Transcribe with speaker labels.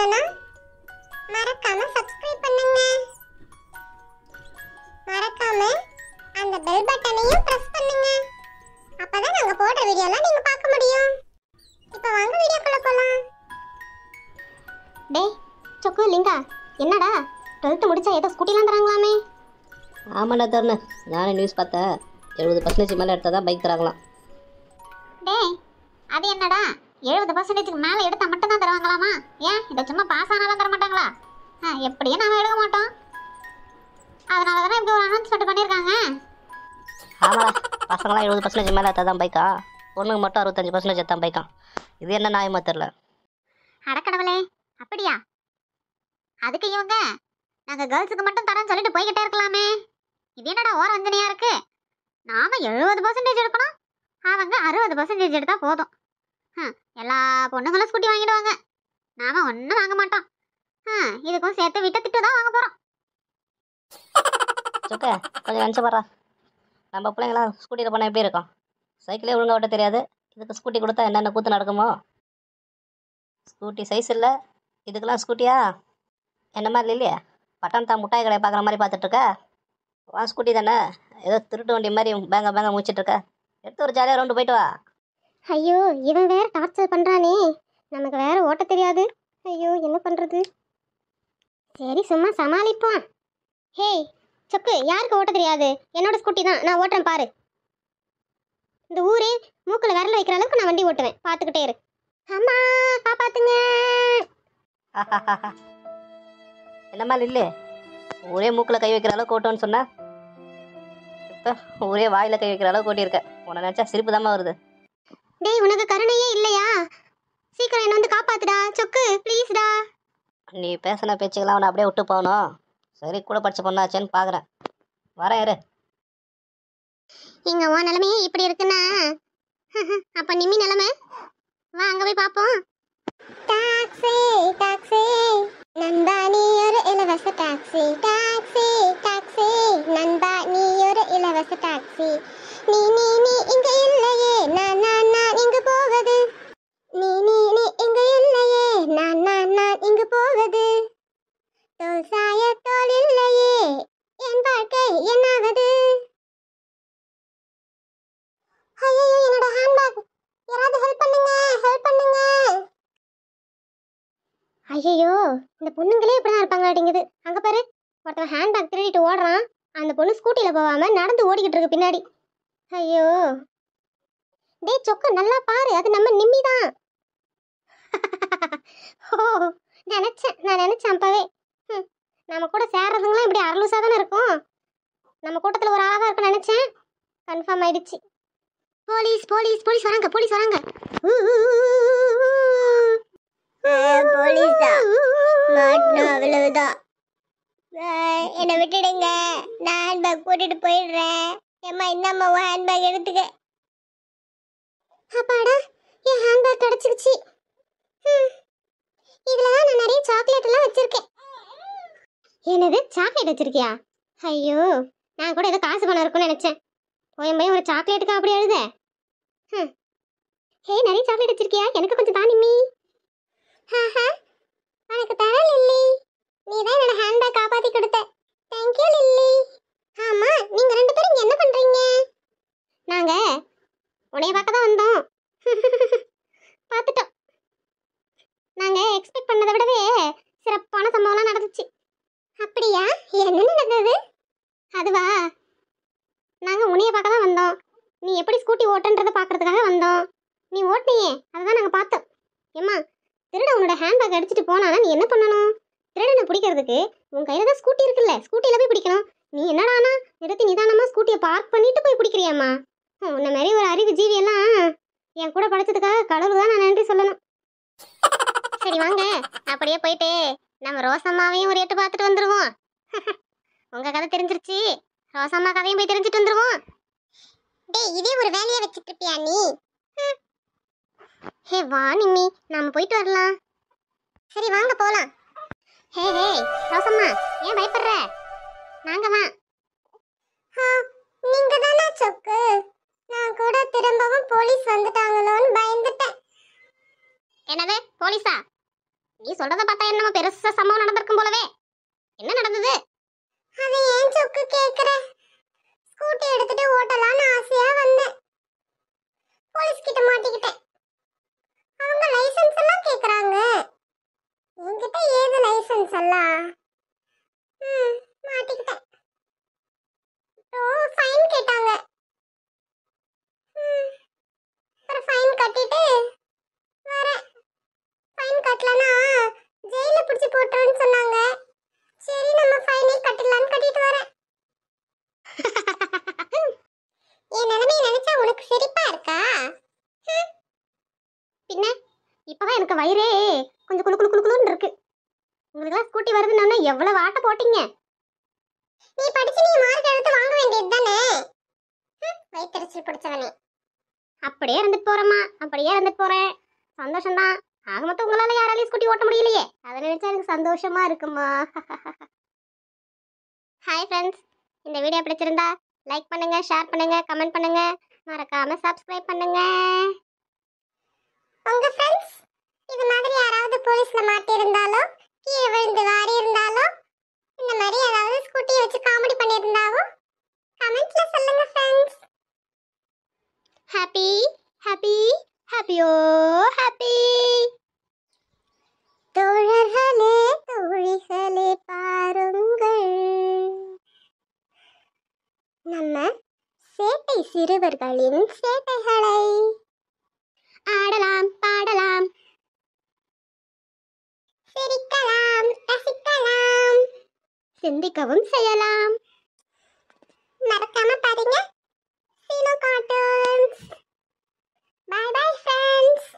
Speaker 1: பண்ணனா மறக்காம சப்ஸ்கிரைப் பண்ணுங்க மறக்காம அந்த பெல் பட்டனையும் பிரஸ் பண்ணுங்க அப்பதான் நாங்க போடுற வீடியோலாம் நீங்க பார்க்க முடியும் இப்போ வாங்க வீடியோக்குள்ள போலாம் டேய் சொக்கு லிங்கா என்னடா 12th முடிச்சா ஏதோ ஸ்கூட்டிலாம் தராங்களாமே
Speaker 2: ஆமாண்டா தருணு நானும் நியூஸ் பார்த்தேன் எழுபது பர்சன்டேஜ் மேலே எடுத்தால் தான் பைக் தராங்களாம்
Speaker 1: டேய் அது என்னடா எழுபது பர்சன்டேஜ்க்கு மேலே எடுத்தா மட்டும் தான் தருவாங்களாமா ஏன் இதை சும்மா பாஸ் ஆனாலும் தர மாட்டாங்களா ஆ, எப்படியும் நாம எடுக்க மாட்டோம் அதனால தானே இப்படி ஒரு அனௌன்ஸ்மெண்ட் பண்ணியிருக்காங்க
Speaker 2: ஆமாடா பசங்களாம் எழுபது பர்சன்டேஜ் மேலே எடுத்தால் தான் பைக்கா பொண்ணுங்க மட்டும் அறுபத்தஞ்சு பர்சன்டேஜ் எடுத்தான் பைக்கான் இது என்ன நியாயமா தெரில
Speaker 1: அடக்கடவுளே அப்படியா அதுக்கு இவங்க நாங்க கேர்ள்ஸுக்கு மட்டும் தரேன்னு சொல்லிட்டு போய்கிட்டே இருக்கலாமே இது என்னடா ஓர வஞ்சனையா இருக்கு நாம எழுபது பர்சன்டேஜ் எடுக்கணும் அவங்க அறுபது பர்சன்டேஜ் எடுத்தா போதும் ஹம், எல்லா பொண்ணுங்களும் ஸ்கூட்டி வாங்கிடுவாங்க நாம ஒன்றும் வாங்க மாட்டோம் ஹம், இதுக்கும் சேர்த்து விட்ட திட்டு தான் வாங்க போறோம்
Speaker 2: சொக்க கொஞ்சம் நினச்சி பாரா நம்ம பிள்ளைங்களாம் ஸ்கூட்டியில் போனால் எப்படி இருக்கும் சைக்கிளே ஒழுங்கா ஓட்ட தெரியாது இதுக்கு ஸ்கூட்டி கொடுத்தா என்னென்ன கூத்து நடக்குமோ ஸ்கூட்டி சைஸ் இல்லை இதுக்கெல்லாம் ஸ்கூட்டியா என்ன மாதிரி இல்லையே பட்டான் முட்டாய் கடையை பார்க்குற மாதிரி பார்த்துட்டு இருக்க வா ஸ்கூட்டி தானே ஏதோ திருட்டு வண்டி மாதிரி பேங்க பேங்க முடிச்சிட்டு இருக்க எடுத்து ஒரு ஜாலியாக ரவுண்டு போயிட்டு வா
Speaker 1: ஐயோ இவன் வேற டார்ச்சர் பண்றானே நமக்கு வேற ஓட்ட தெரியாது ஐயோ என்ன பண்றது சரி சும்மா சமாளிப்போம் ஹேய் சொக்கு யாருக்கு ஓட்ட தெரியாது என்னோட ஸ்கூட்டி தான் நான் ஓட்டுறேன் பாரு இந்த ஊரே மூக்குல விரல வைக்கிற அளவுக்கு நான் வண்டி ஓட்டுவேன் பார்த்துக்கிட்டே இரு அம்மா காப்பாத்துங்க
Speaker 2: என்ன மாதிரி இல்லை ஒரே மூக்கில் கை வைக்கிற அளவுக்கு ஓட்டுன்னு சொன்னா இப்போ ஒரே வாயில் கை வைக்கிற அளவுக்கு ஓட்டியிருக்க உன்னை நினச்சா சிரிப்பு தாம்மா வருது
Speaker 1: டேய் உனக்கு கருணையே இல்லையா சீக்கிரம் என்ன வந்து காப்பாத்துடா சொக்கு ப்ளீஸ்டா
Speaker 2: நீ பேசின பேச்சுக்கெல்லாம் அவனை அப்படியே விட்டு போகணும் சரி கூட படிச்ச பொண்ணாச்சேன்னு பார்க்குறேன் வரேன் இரு
Speaker 1: இங்க உன் நிலைமையே இப்படி இருக்குன்னா அப்ப நிம்மி நிலைமை வா அங்க போய் பாப்போம் டாக்ஸி டாக்ஸி நண்பா நீ ஒரு இலவச டாக்ஸி டாக்ஸி டாக்ஸி நண்பா நீ ஒரு இலவச டாக்ஸி நீ நீ நீ இங்க இல்லையே நான் நான் நான் இங்கு போவது நீ நீ நீ இங்க இல்லையே நான் நான் நான் இங்கு போவது தோல் சாய தோல் இல்லையே என் வாழ்க்கை என்னாவது ஐயோ என்னோட ஹேண்ட்பேக் யாராவது ஹெல்ப் பண்ணுங்க ஹெல்ப் பண்ணுங்க ஐயோ இந்த பொண்ணுங்களே இப்படிதான் இருப்பாங்களாட்டிங்குது அங்க பாரு ஒருத்தன் ஹேண்ட்பேக் திருடிட்டு ஓடுறான் அந்த பொண்ணு ஸ்கூட்டில போகாம நடந்து ஓடிக்கிட்டு இருக்கு பின்னாடி ஐயோ டேய் சொக்க நல்லா பாரு அது நம்ம நிம்மி தான் ஓ நினைச்சேன் நான் நினைச்சேன் அப்பவே ஹம், நம்ம கூட சேர்றதுங்களாம் இப்படி அரலூசா தானே இருக்கும் நம்ம கூட்டத்துல ஒரு ஆளா தான் இருக்கும்னு நினைச்சேன் கன்ஃபார்ம் ஆயிடுச்சு போலீஸ் போலீஸ் போலீஸ் வராங்க போலீஸ் வராங்க போலீஸா மாட்டணும் அவ்வளவுதான் என்னை விட்டுடுங்க நான் ஹேண்ட்பேக் போட்டுட்டு போயிடுறேன் ஏம்மா என்னம்மா உன் ஹேண்ட்பேக் எடுத்துக்க அப்பாடா என் ஹேண்ட்பேக் கிடைச்சிருச்சு ஹம். இதுல தான் நான் நிறைய சாக்லேட் எல்லாம் வச்சிருக்கேன் என்னது சாக்லேட் வச்சிருக்கியா ஐயோ நான் கூட ஏதோ காசு பணம் இருக்கும்னு நினைச்சேன் போய் போய் ஒரு சாக்லேட்டுக்கு அப்படி எழுத ஹே நிறைய சாக்லேட் வச்சிருக்கியா எனக்கு கொஞ்சம் தான் நிம்மி உனக்கு தர லில்லி நீ தான் என்னோட ஹேண்ட்பேக் காப்பாத்தி கொடுத்த தேங்க்யூ லில்லி ஆமா நீங்க ரெண்டு பேரும் இங்க என்ன பண்றீங்க நாங்க உன்னைய பார்க்க தான் வந்தோம் பார்த்துட்டோம் நாங்க எக்ஸ்பெக்ட் பண்ணதை விடவே சிறப்பான சம்பவம்லாம் நடந்துச்சு அப்படியா என்ன நடந்தது அதுவா நாங்க உன்னைய பார்க்க தான் வந்தோம் நீ எப்படி ஸ்கூட்டி ஓட்டுன்றதை பார்க்கறதுக்காக வந்தோம் நீ ஓட்டினியே அதுதான் நாங்க பார்த்தோம் ஏம்மா திருட உன்னோட ஹேண்ட்பேக் அடிச்சிட்டு போனானா நீ என்ன பண்ணணும் திருடனை பிடிக்கிறதுக்கு உன் கையில தான் ஸ்கூட்டி இருக்குல்ல ஸ்கூட்டில போய் பிடிக்கணும் நீ என்னடானா நிறுத்தி நிதானமா ஸ்கூட்டியை பார்க் பண்ணிட்டு போய் பிடிக்கிறியாம்மா ஹம், உன்னை மாதிரி ஒரு அறிவு ஜீவி எல்லாம் என் கூட படிச்சதுக்காக கடவுள் தான் நான் நன்றி சொல்லணும் சரி வாங்க அப்படியே போயிட்டு நம்ம ரோசம்மாவையும் ஒரு எட்டு பார்த்துட்டு வந்துருவோம் உங்க கதை தெரிஞ்சிருச்சு ரோசம்மா கதையும் போய் தெரிஞ்சுட்டு வந்துருவோம் டேய் இதே ஒரு வேலையா வச்சிட்டு இருப்பியா நீ ஹே வா நிம்மி நாம போயிட்டு வரலாம் சரி வாங்க போலாம் ஹே ஹே ரோசம்மா ஏன் பயப்படுற நாங்க வா நீங்க தானா சொக்கு நான் கூட திரும்பவும் போலீஸ் வந்துட்டாங்களோன்னு பயந்துட்டேன் என்னது போலீஸா நீ சொல்றத பார்த்தா என்னமோ பெருசா சம்பவம் நடந்திருக்கும் போலவே என்ன நடந்தது அது ஏன் சொக்கு கேக்குற ஸ்கூட்டி எடுத்துட்டு ஓட்டலாம்னு ஆசையா வந்தேன் போலீஸ் கிட்ட மாட்டிக்கிட்டேன் அவங்க லைசென்ஸ் எல்லாம் கேக்குறாங்க என்கிட்ட ஏது லைசென்ஸ் எல்லாம் ம் மாட்டிக்கிட்டேன் அப்புறம் ஃபைன் கேட்டாங்க ம், அப்புறம் ஃபைன் கட்டிட்டு வரேன் ஃபைன் கட்டலனா ஜெயில பிடிச்சி போட்டுருன்னு சொன்னாங்க சரி நம்ம ஃபைனே கட்டிடலான்னு கட்டிட்டு வரேன் என் நிலைமையை நினைச்சா உனக்கு சிரிப்பா இருக்கா ஹம். பின்ன இப்பதான் எனக்கு வயிறே கொஞ்சம் குளு குளு குளு குளுன்னு இருக்கு உங்களுக்குலாம் ஸ்கூட்டி வருதுன்னு எவ்வளவு ஆட்ட போட்டீங்க நீ படிச்சு நீ மார்க் எடுத்து வாங்க வேண்டியது தானே வயிற்றுச்சல் பிடிச்சவனே அப்படியே இருந்துட்டு போறேம்மா அப்படியே இருந்துட்டு போறேன் சந்தோஷம்தான் ஆக மொத்தம் உங்களால யாராலையும் ஸ்கூட்டி ஓட்ட முடியலையே அதை நினைச்சா எனக்கு சந்தோஷமா இருக்குமா ஹாய் ஃப்ரெண்ட்ஸ் இந்த வீடியோ பிடிச்சிருந்தா லைக் பண்ணுங்க ஷேர் பண்ணுங்க கமெண்ட் பண்ணுங்க மறக்காம சப்ஸ்கிரைப் பண்ணுங்க உங்க ஃப்ரெண்ட்ஸ் இது மாதிரி யாராவது போலீஸ்ல மாட்டி இருந்தாலோ கீழே விழுந்து வாரி இருந்தாலோ இந்த மாதிரி ஏதாவது ஸ்கூட்டியை வச்சு காமெடி பண்ணியிருந்தாவோ கமெண்ட்ல சொல்லுங்க ஃப்ரெண்ட்ஸ் ஹாப்பி ஹாப்பி ஹாப்பியோ ஹாப்பி தோழர்களே தோழிகளே பாருங்கள் நம்ம சேட்டை சிறுவர்களின் சேட்டைகளை ஆடலாம் பாடலாம் சிரிக்கலாம் ரசிக்கலாம் சிந்திக்கவும் செய்யலாம் மறக்காம பாருங்க சீனோ கார்ட்டூன்ஸ் பை பை ஃப்ரெண்ட்ஸ்